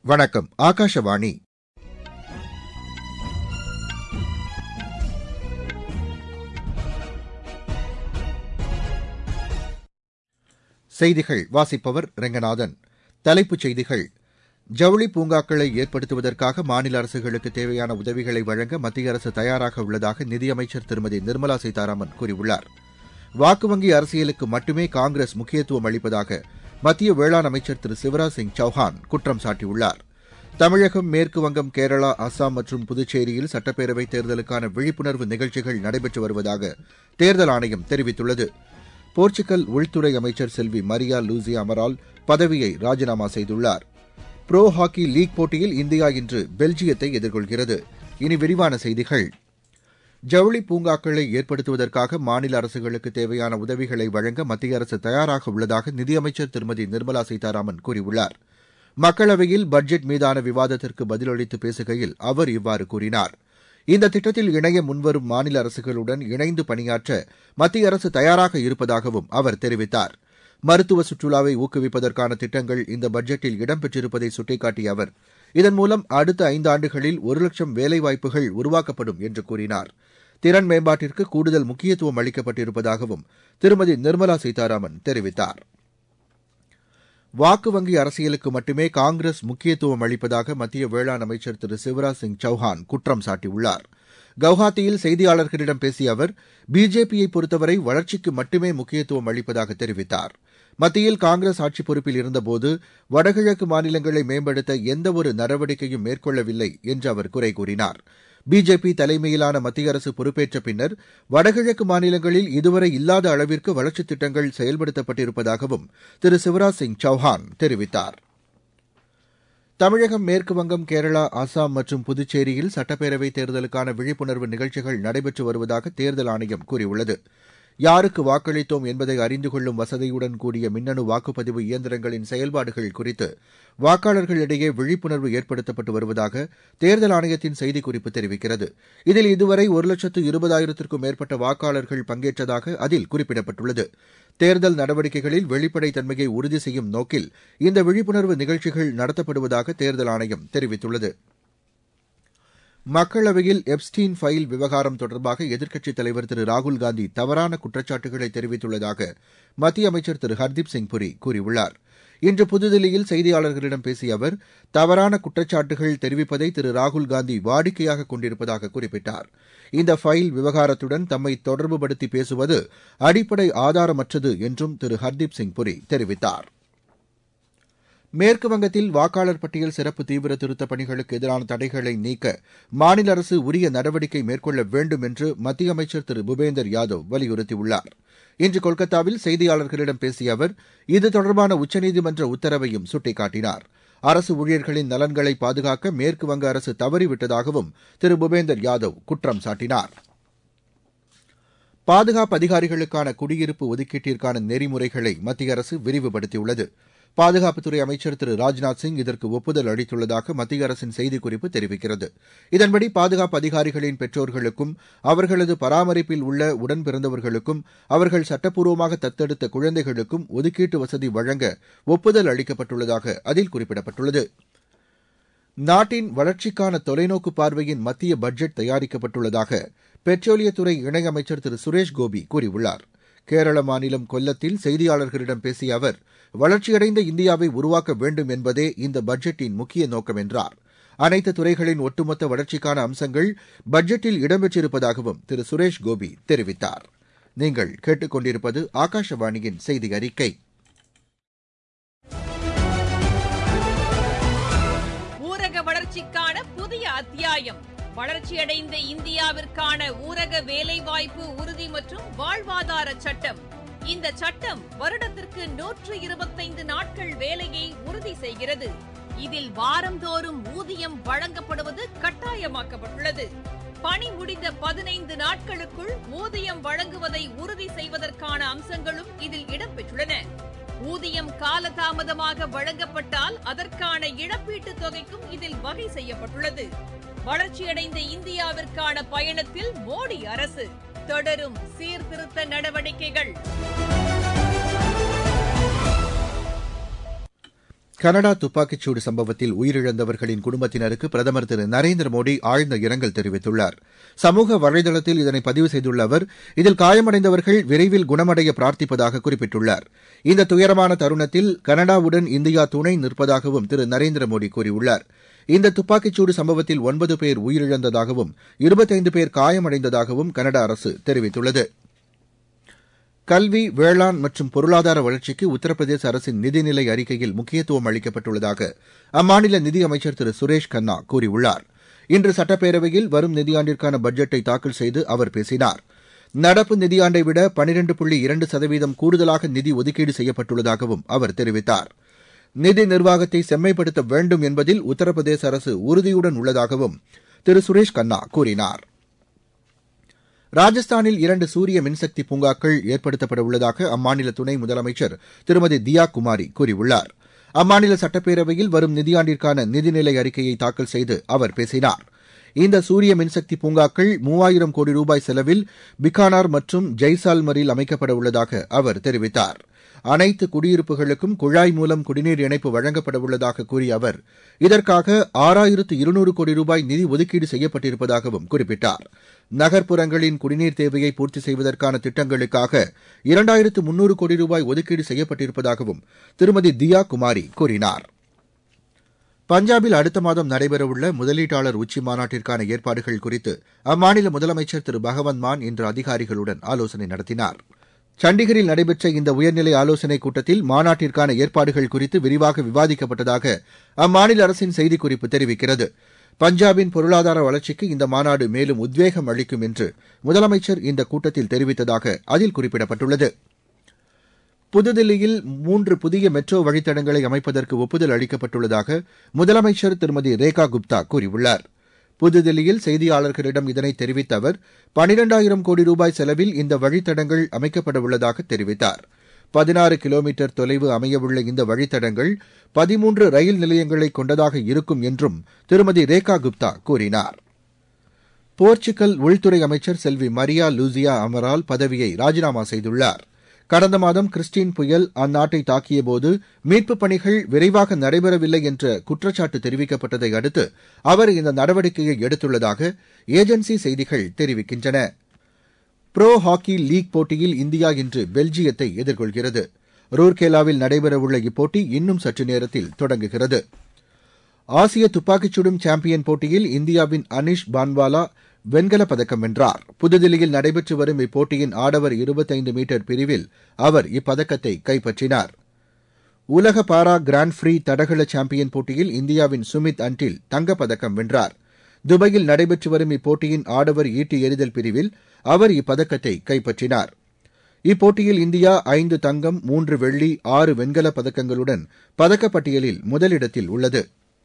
வணக்கம் ஆகாஷவாணி செய்திகள் வாசிப்பவர் ரெங்கநாதன் தலைப்புச் செய்திகள் ஜவுளி பூங்காக்களை ஏற்படுத்துவதற்காக மாநில அரசுகளுக்கு தேவையான உதவிகளை வழங்க மத்திய அரசு தயாராக உள்ளதாக நிதியமைச்சர் திருமதி நிர்மலா சீதாராமன் கூறியுள்ளார் வாக்கு வங்கி அரசியலுக்கு மட்டுமே காங்கிரஸ் முக்கியத்துவம் அளிப்பதாக மத்திய வேளாண் அமைச்சர் திரு சிவராஜ் சிங் சௌஹான் குற்றம் சாட்டியுள்ளார் தமிழகம் மேற்கு வங்கம் கேரளா அஸ்ஸாம் மற்றும் புதுச்சேரியில் சட்டப்பேரவைத் தேர்தலுக்கான விழிப்புணர்வு நிகழ்ச்சிகள் நடைபெற்று வருவதாக தேர்தல் ஆணையம் தெரிவித்துள்ளது போர்ச்சுகல் உள்துறை அமைச்சர் செல்வி மரியா லூசியா அமரால் பதவியை ராஜினாமா செய்துள்ளார் புரோ ஹாக்கி லீக் போட்டியில் இந்தியா இன்று பெல்ஜியத்தை எதிர்கொள்கிறது இனி விரிவான செய்திகள் ஜவுளி பூங்காக்களை ஏற்படுத்துவதற்காக மாநில அரசுகளுக்கு தேவையான உதவிகளை வழங்க மத்திய அரசு தயாராக உள்ளதாக நிதியமைச்சர் திருமதி நிர்மலா சீதாராமன் கூறியுள்ளார் மக்களவையில் பட்ஜெட் மீதான விவாதத்திற்கு பதிலளித்து பேசுகையில் அவர் இவ்வாறு கூறினார் இந்த திட்டத்தில் இணைய முன்வரும் மாநில அரசுகளுடன் இணைந்து பணியாற்ற மத்திய அரசு தயாராக இருப்பதாகவும் அவர் தெரிவித்தார் மருத்துவ சுற்றுலாவை ஊக்குவிப்பதற்கான திட்டங்கள் இந்த பட்ஜெட்டில் இடம்பெற்றிருப்பதை சுட்டிக்காட்டிய அவர் இதன் மூலம் அடுத்த ஐந்தாண்டுகளில் ஒரு லட்சம் வேலைவாய்ப்புகள் உருவாக்கப்படும் என்று கூறினார் திறன் மேம்பாட்டிற்கு கூடுதல் முக்கியத்துவம் அளிக்கப்பட்டிருப்பதாகவும் திருமதி நிர்மலா சீதாராமன் தெரிவித்தார் வாக்கு வங்கி அரசியலுக்கு மட்டுமே காங்கிரஸ் முக்கியத்துவம் அளிப்பதாக மத்திய வேளாண் அமைச்சர் திரு சிவராஜ் சிங் சௌஹான் குற்றம் சாட்டியுள்ளார் கவுஹாத்தியில் செய்தியாளர்களிடம் பேசிய அவர் பிஜேபியை பொறுத்தவரை வளர்ச்சிக்கு மட்டுமே முக்கியத்துவம் அளிப்பதாக தெரிவித்தார் மத்தியில் காங்கிரஸ் ஆட்சி பொறுப்பில் இருந்தபோது வடகிழக்கு மாநிலங்களை மேம்படுத்த எந்தவொரு நடவடிக்கையும் மேற்கொள்ளவில்லை என்று அவர் குறை கூறினார் பிஜேபி தலைமையிலான மத்திய அரசு பொறுப்பேற்ற பின்னர் வடகிழக்கு மாநிலங்களில் இதுவரை இல்லாத அளவிற்கு வளர்ச்சித் திட்டங்கள் செயல்படுத்தப்பட்டிருப்பதாகவும் திரு சிவராஜ் சிங் சௌஹான் தெரிவித்தார் தமிழகம் மேற்குவங்கம் கேரளா அசாம் மற்றும் புதுச்சேரியில் சட்டப்பேரவைத் தேர்தலுக்கான விழிப்புணர்வு நிகழ்ச்சிகள் நடைபெற்று வருவதாக தேர்தல் ஆணையம் கூறியுள்ளது யாருக்கு வாக்களித்தோம் என்பதை அறிந்து கொள்ளும் வசதியுடன் கூடிய மின்னணு வாக்குப்பதிவு இயந்திரங்களின் செயல்பாடுகள் குறித்து வாக்காளர்களிடையே விழிப்புணர்வு ஏற்படுத்தப்பட்டு வருவதாக தேர்தல் ஆணையத்தின் செய்திக்குறிப்பு தெரிவிக்கிறது இதில் இதுவரை ஒரு லட்சத்து இருபதாயிரத்திற்கும் மேற்பட்ட வாக்காளர்கள் பங்கேற்றதாக அதில் குறிப்பிடப்பட்டுள்ளது தேர்தல் நடவடிக்கைகளில் வெளிப்படைத்தன்மையை உறுதி செய்யும் நோக்கில் இந்த விழிப்புணர்வு நிகழ்ச்சிகள் நடத்தப்படுவதாக தேர்தல் ஆணையம் தெரிவித்துள்ளது மக்களவையில் எப்ஸ்டீன் ஃபைல் விவகாரம் தொடர்பாக எதிர்க்கட்சித் தலைவர் திரு ராகுல்காந்தி தவறான குற்றச்சாட்டுகளை தெரிவித்துள்ளதாக மத்திய அமைச்சர் திரு ஹர்தீப் சிங் புரி கூறியுள்ளார் இன்று புதுதில்லியில் செய்தியாளர்களிடம் பேசிய அவர் தவறான குற்றச்சாட்டுகள் தெரிவிப்பதை திரு ராகுல்காந்தி வாடிக்கையாக கொண்டிருப்பதாக குறிப்பிட்டார் இந்த ஃபைல் விவகாரத்துடன் தம்மை தொடர்புபடுத்தி பேசுவது அடிப்படை ஆதாரமற்றது என்றும் திரு ஹர்தீப் சிங் புரி தெரிவித்தார் மேற்குவங்கத்தில் வாக்காளர் பட்டியல் சிறப்பு தீவிர திருத்தப் பணிகளுக்கு எதிரான தடைகளை நீக்க மாநில அரசு உரிய நடவடிக்கை மேற்கொள்ள வேண்டும் என்று மத்திய அமைச்சர் திரு பூபேந்தர் யாதவ் வலியுறுத்தியுள்ளார் இன்று கொல்கத்தாவில் செய்தியாளர்களிடம் பேசிய அவர் இது தொடர்பான உச்சநீதிமன்ற உத்தரவையும் சுட்டிக்காட்டினார் அரசு ஊழியர்களின் நலன்களை பாதுகாக்க மேற்குவங்க அரசு தவறிவிட்டதாகவும் திரு பூபேந்தர் யாதவ் குற்றம் சாட்டினார் பாதுகாப்பு அதிகாரிகளுக்கான குடியிருப்பு ஒதுக்கீட்டிற்கான நெறிமுறைகளை மத்திய அரசு விரிவுபடுத்தியுள்ளது பாதுகாப்புத்துறை அமைச்சர் திரு ராஜ்நாத் சிங் இதற்கு ஒப்புதல் அளித்துள்ளதாக மத்திய அரசின் செய்திக்குறிப்பு தெரிவிக்கிறது இதன்படி பாதுகாப்பு அதிகாரிகளின் பெற்றோர்களுக்கும் அவர்களது பராமரிப்பில் உள்ள உடன் பிறந்தவர்களுக்கும் அவர்கள் சட்டப்பூர்வமாக தத்தெடுத்த குழந்தைகளுக்கும் ஒதுக்கீட்டு வசதி வழங்க ஒப்புதல் அளிக்கப்பட்டுள்ளதாக அதில் குறிப்பிடப்பட்டுள்ளது நாட்டின் வளர்ச்சிக்கான தொலைநோக்கு பார்வையின் மத்திய பட்ஜெட் தயாரிக்கப்பட்டுள்ளதாக பெட்ரோலியத்துறை இணையமைச்சர் திரு சுரேஷ் கோபி கூறியுள்ளார் கேரள மாநிலம் கொல்லத்தில் செய்தியாளர்களிடம் பேசிய அவர் வளர்ச்சியடைந்த இந்தியாவை உருவாக்க வேண்டும் என்பதே இந்த பட்ஜெட்டின் முக்கிய நோக்கம் என்றார் அனைத்து துறைகளின் ஒட்டுமொத்த வளர்ச்சிக்கான அம்சங்கள் பட்ஜெட்டில் இடம்பெற்றிருப்பதாகவும் திரு சுரேஷ் கோபி தெரிவித்தார் நீங்கள் கேட்டுக்கொண்டிருப்பது ஆகாஷவாணியின் செய்தி அறிக்கை ஊரக வளர்ச்சிக்கான புதிய அத்தியாயம் வளர்ச்சியடைந்த இந்தியாவிற்கான ஊரக வேலைவாய்ப்பு உறுதி மற்றும் வாழ்வாதார சட்டம் இந்த சட்டம் வருடத்திற்கு நூற்று இருபத்தைந்து நாட்கள் வேலையை உறுதி செய்கிறது இதில் வாரந்தோறும் ஊதியம் வழங்கப்படுவது கட்டாயமாக்கப்பட்டுள்ளது பணி முடிந்த பதினைந்து நாட்களுக்குள் ஊதியம் வழங்குவதை உறுதி செய்வதற்கான அம்சங்களும் இதில் இடம்பெற்றுள்ளன ஊதியம் காலதாமதமாக வழங்கப்பட்டால் அதற்கான இழப்பீட்டுத் தொகைக்கும் இதில் வகை செய்யப்பட்டுள்ளது வளர்ச்சியடைந்த இந்தியாவிற்கான பயணத்தில் மோடி அரசு தொடரும் சீர்திருத்த நடவடிக்கைகள் கனடா துப்பாக்கிச்சூடு சம்பவத்தில் உயிரிழந்தவர்களின் குடும்பத்தினருக்கு பிரதமர் திரு நரேந்திர மோடி ஆழ்ந்த இரங்கல் தெரிவித்துள்ளார் சமூக வலைதளத்தில் இதனை பதிவு செய்துள்ள அவர் இதில் காயமடைந்தவர்கள் விரைவில் குணமடைய பிரார்த்திப்பதாக குறிப்பிட்டுள்ளார் இந்த துயரமான தருணத்தில் கனடாவுடன் இந்தியா துணை நிற்பதாகவும் திரு நரேந்திர மோடி கூறியுள்ளார் இந்த துப்பாக்கிச்சூடு சம்பவத்தில் ஒன்பது பேர் உயிரிழந்ததாகவும் இருபத்தைந்து பேர் காயமடைந்ததாகவும் கனடா அரசு தெரிவித்துள்ளது கல்வி வேளாண் மற்றும் பொருளாதார வளர்ச்சிக்கு உத்தரப்பிரதேச அரசின் நிதிநிலை அறிக்கையில் முக்கியத்துவம் அளிக்கப்பட்டுள்ளதாக அம்மாநில நிதியமைச்சர் திரு சுரேஷ் கன்னா கூறியுள்ளார் இன்று சட்டப்பேரவையில் வரும் நிதியாண்டிற்கான பட்ஜெட்டை தாக்கல் செய்து அவர் பேசினார் நடப்பு நிதியாண்டை விட பனிரண்டு புள்ளி இரண்டு சதவீதம் கூடுதலாக நிதி ஒதுக்கீடு செய்யப்பட்டுள்ளதாகவும் அவர் தெரிவித்தார் நிதி நிர்வாகத்தை செம்மைப்படுத்த வேண்டும் என்பதில் உத்தரப்பிரதேச அரசு உறுதியுடன் உள்ளதாகவும் திரு சுரேஷ் கன்னா கூறினார் ராஜஸ்தானில் இரண்டு சூரிய மின்சக்தி பூங்காக்கள் ஏற்படுத்தப்பட உள்ளதாக அம்மாநில துணை முதலமைச்சர் திருமதி தியா குமாரி கூறியுள்ளார் அம்மாநில சட்டப்பேரவையில் வரும் நிதியாண்டிற்கான நிதிநிலை அறிக்கையை தாக்கல் செய்து அவர் பேசினார் இந்த சூரிய மின்சக்தி பூங்காக்கள் மூவாயிரம் கோடி ரூபாய் செலவில் பிகானார் மற்றும் ஜெய்சால்மரில் அமைக்கப்பட உள்ளதாக அவர் தெரிவித்தார் அனைத்து குடியிருப்புகளுக்கும் குழாய் மூலம் குடிநீர் இணைப்பு வழங்கப்பட உள்ளதாக கூறிய அவர் இதற்காக ஆறாயிரத்து இருநூறு கோடி ரூபாய் நிதி ஒதுக்கீடு செய்யப்பட்டிருப்பதாகவும் குறிப்பிட்டார் நகர்ப்புறங்களின் குடிநீர் தேவையை பூர்த்தி செய்வதற்கான திட்டங்களுக்காக இரண்டாயிரத்து முன்னூறு கோடி ரூபாய் ஒதுக்கீடு செய்யப்பட்டிருப்பதாகவும் திருமதி தியா குமாரி கூறினார் பஞ்சாபில் அடுத்த மாதம் நடைபெறவுள்ள முதலீட்டாளர் உச்சி மாநாட்டிற்கான ஏற்பாடுகள் குறித்து அம்மாநில முதலமைச்சர் திரு பகவந்த் மான் இன்று அதிகாரிகளுடன் ஆலோசனை நடத்தினார் சண்டிகரில் நடைபெற்ற இந்த உயர்நிலை ஆலோசனைக் கூட்டத்தில் மாநாட்டிற்கான ஏற்பாடுகள் குறித்து விரிவாக விவாதிக்கப்பட்டதாக அம்மாநில அரசின் செய்திக்குறிப்பு தெரிவிக்கிறது பஞ்சாபின் பொருளாதார வளர்ச்சிக்கு இந்த மாநாடு மேலும் உத்வேகம் அளிக்கும் என்று முதலமைச்சர் இந்த கூட்டத்தில் தெரிவித்ததாக அதில் குறிப்பிடப்பட்டுள்ளது புதுதில்லியில் மூன்று புதிய மெட்ரோ வழித்தடங்களை அமைப்பதற்கு ஒப்புதல் அளிக்கப்பட்டுள்ளதாக முதலமைச்சர் திருமதி ரேகா குப்தா கூறியுள்ளார் புதுதில்லியில் செய்தியாளர்களிடம் இதனை தெரிவித்த அவர் பனிரெண்டாயிரம் கோடி ரூபாய் செலவில் இந்த வழித்தடங்கள் அமைக்கப்பட உள்ளதாக தெரிவித்தார் பதினாறு கிலோமீட்டர் தொலைவு அமையவுள்ள இந்த வழித்தடங்கள் பதிமூன்று ரயில் நிலையங்களை கொண்டதாக இருக்கும் என்றும் திருமதி ரேகா குப்தா கூறினார் போர்ச்சுகல் உள்துறை அமைச்சர் செல்வி மரியா லூசியா அமரால் பதவியை ராஜினாமா செய்துள்ளார் கடந்த மாதம் கிறிஸ்டின் புயல் அந்நாட்டை தாக்கியபோது மீட்புப் பணிகள் விரைவாக நடைபெறவில்லை என்ற குற்றச்சாட்டு தெரிவிக்கப்பட்டதை அடுத்து அவர் இந்த நடவடிக்கையை எடுத்துள்ளதாக ஏஜென்சி செய்திகள் தெரிவிக்கின்றன புரோ ஹாக்கி லீக் போட்டியில் இந்தியா இன்று பெல்ஜியத்தை எதிர்கொள்கிறது ரூர்கேலாவில் நடைபெறவுள்ள இப்போட்டி இன்னும் சற்று நேரத்தில் தொடங்குகிறது ஆசிய துப்பாக்கிச் சுடும் சாம்பியன் போட்டியில் இந்தியாவின் அனிஷ் பான்வாலா வெண்கலப் பதக்கம் வென்றார் புதுதில்லியில் நடைபெற்று வரும் இப்போட்டியின் ஆடவர் இருபத்தைந்து மீட்டர் பிரிவில் அவர் இப்பதக்கத்தை கைப்பற்றினார் உலக பாரா கிராண்ட் ஃப்ரீ தடகள சாம்பியன் போட்டியில் இந்தியாவின் சுமித் அன்டில் தங்கப்பதக்கம் வென்றார் துபாயில் நடைபெற்று வரும் இப்போட்டியின் ஆடவர் ஈட்டி எறிதல் பிரிவில் அவர் இப்பதக்கத்தை கைப்பற்றினார் இப்போட்டியில் இந்தியா ஐந்து தங்கம் மூன்று வெள்ளி ஆறு வெண்கலப் பதக்கங்களுடன் பதக்கப்பட்டியலில் முதலிடத்தில் உள்ளது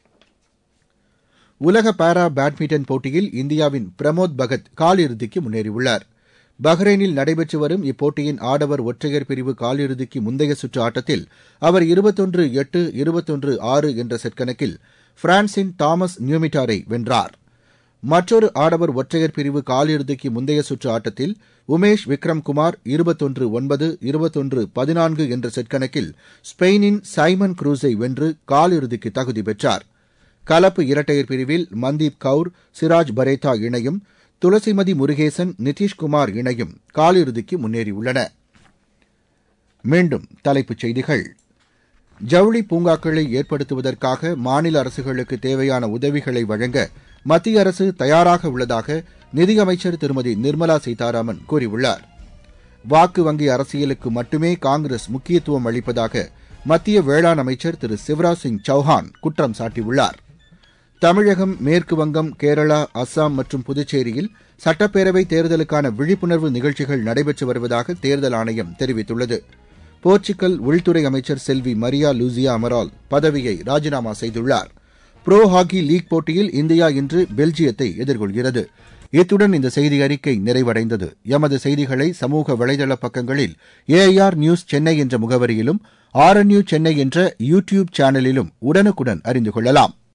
உலக பாரா பேட்மிண்டன் போட்டியில் இந்தியாவின் பிரமோத் பகத் காலிறுதிக்கு முன்னேறியுள்ளார் பஹ்ரைனில் நடைபெற்று வரும் இப்போட்டியின் ஆடவர் ஒற்றையர் பிரிவு காலிறுதிக்கு முந்தைய சுற்று ஆட்டத்தில் அவர் இருபத்தொன்று எட்டு இருபத்தொன்று ஆறு என்ற செட் கணக்கில் பிரான்சின் தாமஸ் நியூமிட்டாரை வென்றார் மற்றொரு ஆடவர் ஒற்றையர் பிரிவு காலிறுதிக்கு முந்தைய சுற்று ஆட்டத்தில் உமேஷ் விக்ரம் குமார் இருபத்தொன்று ஒன்பது இருபத்தொன்று பதினான்கு என்ற செட் கணக்கில் ஸ்பெயினின் சைமன் குரூஸை வென்று காலிறுதிக்கு தகுதி பெற்றார் கலப்பு இரட்டையர் பிரிவில் மந்தீப் கவுர் சிராஜ் பரேதா இணையும் துளசிமதி முருகேசன் நிதிஷ்குமார் இணையும் காலிறுதிக்கு முன்னேறியுள்ளன மீண்டும் தலைப்புச் செய்திகள் ஜவுளி பூங்காக்களை ஏற்படுத்துவதற்காக மாநில அரசுகளுக்கு தேவையான உதவிகளை வழங்க மத்திய அரசு தயாராக உள்ளதாக நிதியமைச்சர் திருமதி நிர்மலா சீதாராமன் கூறியுள்ளார் வாக்கு வங்கி அரசியலுக்கு மட்டுமே காங்கிரஸ் முக்கியத்துவம் அளிப்பதாக மத்திய வேளாண் அமைச்சர் திரு சிவராஜ் சிங் சௌஹான் குற்றம் சாட்டியுள்ளார் தமிழகம் மேற்கு வங்கம் கேரளா அஸ்ஸாம் மற்றும் புதுச்சேரியில் சட்டப்பேரவை தேர்தலுக்கான விழிப்புணர்வு நிகழ்ச்சிகள் நடைபெற்று வருவதாக தேர்தல் ஆணையம் தெரிவித்துள்ளது போர்ச்சுகல் உள்துறை அமைச்சர் செல்வி மரியா லூசியா அமரால் பதவியை ராஜினாமா செய்துள்ளார் புரோ ஹாக்கி லீக் போட்டியில் இந்தியா இன்று பெல்ஜியத்தை எதிர்கொள்கிறது இத்துடன் இந்த செய்தி அறிக்கை நிறைவடைந்தது எமது செய்திகளை சமூக வலைதள பக்கங்களில் ஏஐஆர் நியூஸ் சென்னை என்ற முகவரியிலும் ஆர்என்யூ சென்னை என்ற யூ டியூப் சேனலிலும் உடனுக்குடன் அறிந்து கொள்ளலாம்